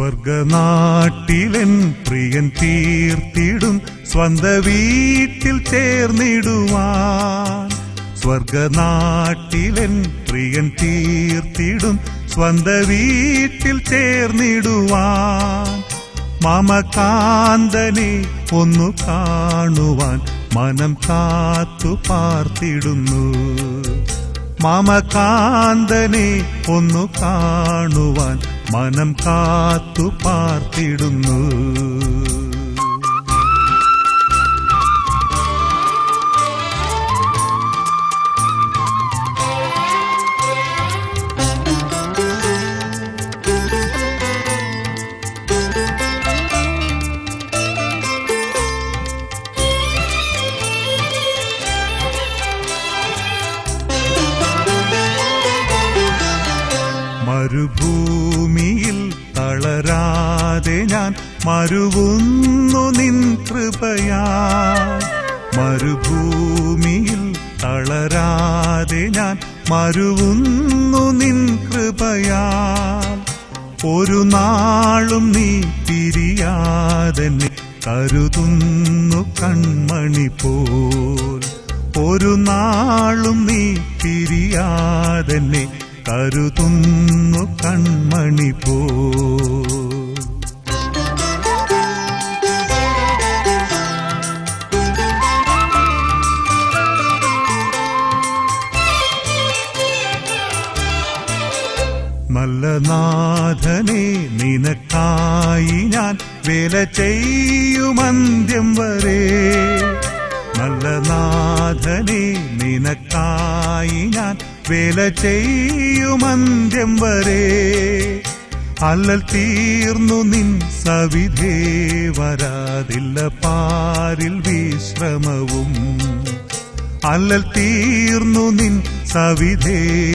സ്വർഗനാട്ടിലെൻ പ്രിയൻ തീർത്തിടും സ്വന്ത വീട്ടിൽ ചേർന്നിടുവാൻ സ്വർഗനാട്ടിലെൻ പ്രിയൻ തീർത്തിടും സ്വന്ത വീട്ടിൽ ചേർന്നിടുവാൻ മമകാന്തനെ ഒന്നു കാണുവാൻ മനം കാത്തു പാർത്തിടുന്നു മമകാന്തനെ ഒന്നു കാണുവാൻ മനം കാത്തു പാർത്തിടുന്നു മരുഭൂമിയിൽ തളരാതെ ഞാൻ മരുവുന്നു നിൻ കൃപയാ മരുഭൂമിയിൽ തളരാതെ ഞാൻ മരുവുന്നു നിൻ കൃപയാ ഒരു നാളും നീ പിരിയാതെ നീ കരുതുന്നു കൺമണി പോൽ ഒരു നാളും നീ പിരിയാതെ നീ കരുതുന്നു കൺമണി പോ നല്ല നാഥനെ നിനക്കായി ഞാൻ വേല ചെയ്യുമന്ത്യം വരെ നല്ല നാഥനെ നിനക്കായി ഞാൻ വേല ചെയ്യുമന്ത്യം വരെ അല്ലൽ തീർന്നു നിൻ സവിധേ വരാതില്ല പാരിൽ വിശ്രമവും അല്ലൽ തീർന്നു നിൻ സവിധേ